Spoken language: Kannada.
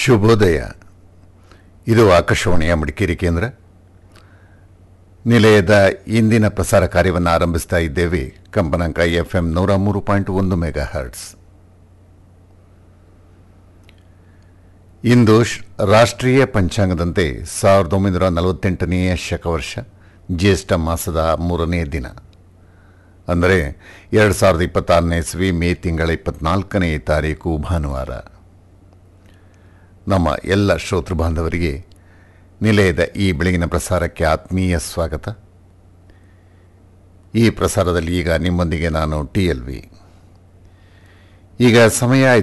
ಶುಭೋದಯ ಇದು ಆಕಾಶವಾಣಿಯ ಮಡಿಕೇರಿ ಕೇಂದ್ರ ನಿಲಯದ ಇಂದಿನ ಪ್ರಸಾರ ಕಾರ್ಯವನ್ನು ಆರಂಭಿಸ್ತಾ ಇದ್ದೇವೆ ಕಂಪನಾಂಕ ಎಫ್ ಎಂ ನೂರ ಮೂರು ಪಾಯಿಂಟ್ ಒಂದು ಮೆಗಾ ಹರ್ಟ್ಸ್ ಇಂದು ಶ್- ರಾಷ್ಟ್ರೀಯ ಪಂಚಾಂಗದಂತೆ ಸಾವಿರದ ಒಂಬೈನೂರ ನಲವತ್ತೆಂಟನೆಯ ಶಕವರ್ಷ ಜ್ಯೇಷ್ಠ ಮಾಸದ ಮೂರನೇ ದಿನ ಅಂದರೆ ಎರಡು ಸಾವಿರದ ಇಪ್ಪತ್ತಾರನೇ ಇಸ್ವಿ ಮೇ ತಿಂಗಳ ಇಪ್ಪತ್ನಾಲ್ಕನೇ ತಾರೀಕು ಭಾನುವಾರ ನಮ್ಮ ಎಲ್ಲ ಶ್ರೋತೃ ಬಾಂಧವರಿಗೆ ನಿಲಯದ ಈ ಬೆಳಗಿನ ಪ್ರಸಾರಕ್ಕೆ ಆತ್ಮೀಯ ಸ್ವಾಗತ ಈ ಪ್ರಸಾರದಲ್ಲಿ ಈಗ ನಿಮ್ಮೊಂದಿಗೆ ನಾನು ಟಿ ಎಲ್ ವಿ ಈಗ ಸಮಯ